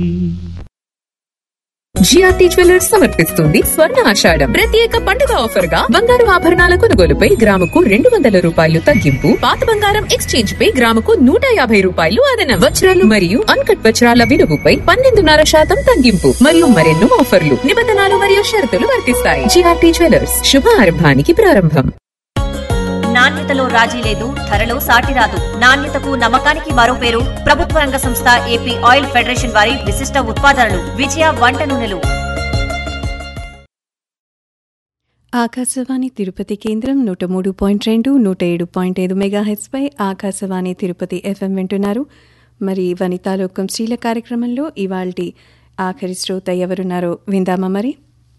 GRT jewellers సమర్పిస్తుంది స్వర్ణ ఆషాఢం ప్రత్యేక పండుగ ఆఫర్ గా బంగారు ఆభరణాల కొనుగోలుపై గ్రాముకు రెండు వందల రూపాయలు తగ్గింపు పాత బంగారం ఎక్స్చేంజ్ పై గ్రాముకు నూట యాభై రూపాయలు అదన వజ్రాలు మరియు అన్కట్ వజ్రాల విలువపై పన్నెండున్నర శాతం తగ్గింపు మరియు మరెన్నో ఆఫర్లు నిబంధనలు మరియు షరతులు వర్తిస్తాయి జిఆర్టీ జ్యువెలర్స్ శుభారంభానికి ప్రారంభం నాణ్యతలో రాజీ లేదు ధరలో సాటి రాదు నాణ్యతకు నమ్మకానికి మరో పేరు ప్రభుత్వ రంగ సంస్థ ఏపీ ఆయిల్ ఫెడరేషన్ వారి విశిష్ట ఉత్పాదనలు విజయ వంట నూనెలు ఆకాశవాణి తిరుపతి కేంద్రం నూట మూడు పాయింట్ రెండు నూట ఏడు పాయింట్ ఐదు మెగాహెచ్పై ఆకాశవాణి తిరుపతి ఎఫ్ఎం వింటున్నారు మరి వనితాలోకం స్త్రీల కార్యక్రమంలో ఇవాల్టి ఆఖరి శ్రోత ఎవరున్నారో విందామా మరి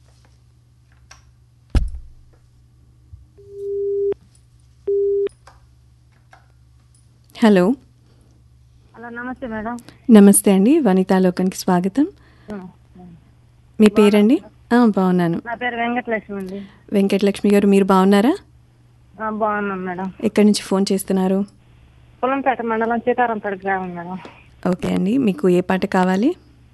హలో హలో నమస్తే మేడం నమస్తే అండి వనితాలోకానికి స్వాగతం మీ పేరండి ఆ, బాగున్నాను నా పేరు వెంకటలక్ష్మి అండి వెంకటలక్ష్మి గారు మీరు బాగున్నారా ఆ, బాగున్నాం మేడం ఎక్కడి నుంచి ఫోన్ చేస్తున్నారు పొలంపేట మండలం సీతారాంపేట గ్రామం మేడం ఓకే అండి మీకు ఏ పాట కావాలి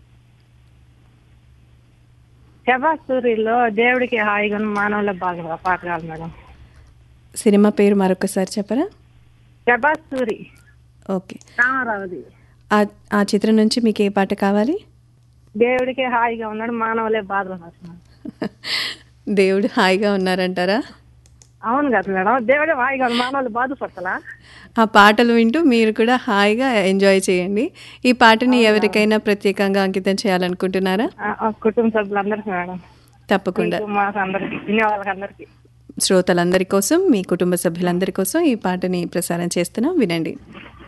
శబాసూరిలో దేవుడికి హాయిగా మానవుల బాగా పాట కావాలి మేడం సినిమా పేరు మరొకసారి చెప్పరా శబాసూరి ఓకే రామారావుది ఆ ఆ చిత్రం నుంచి మీకు ఏ పాట కావాలి దేవుడికి హాయిగా ఉన్నాడు మానవులే బాధలు పడుతున్నాడు దేవుడు హాయిగా ఉన్నారంటారా అవును కదా మేడం దేవుడే హాయిగా ఉన్నాడు, మానవులు బాధపడతలా ఆ పాటలు వింటూ మీరు కూడా హాయిగా ఎంజాయ్ చేయండి ఈ పాటని ఎవరికైనా ప్రత్యేకంగా అంకితం చేయాలనుకుంటున్నారా ఆ, ఆ కుటుంబ సభ్యులందరికీ మేడం తప్పకుండా మీకు మాకు అందరికి వినే వాళ్ళకి అందరికి శ్రోతలందరి కోసం మీ కుటుంబ సభ్యులందరి కోసం ఈ పాటని ప్రసారం చేస్తున్నాం వినండి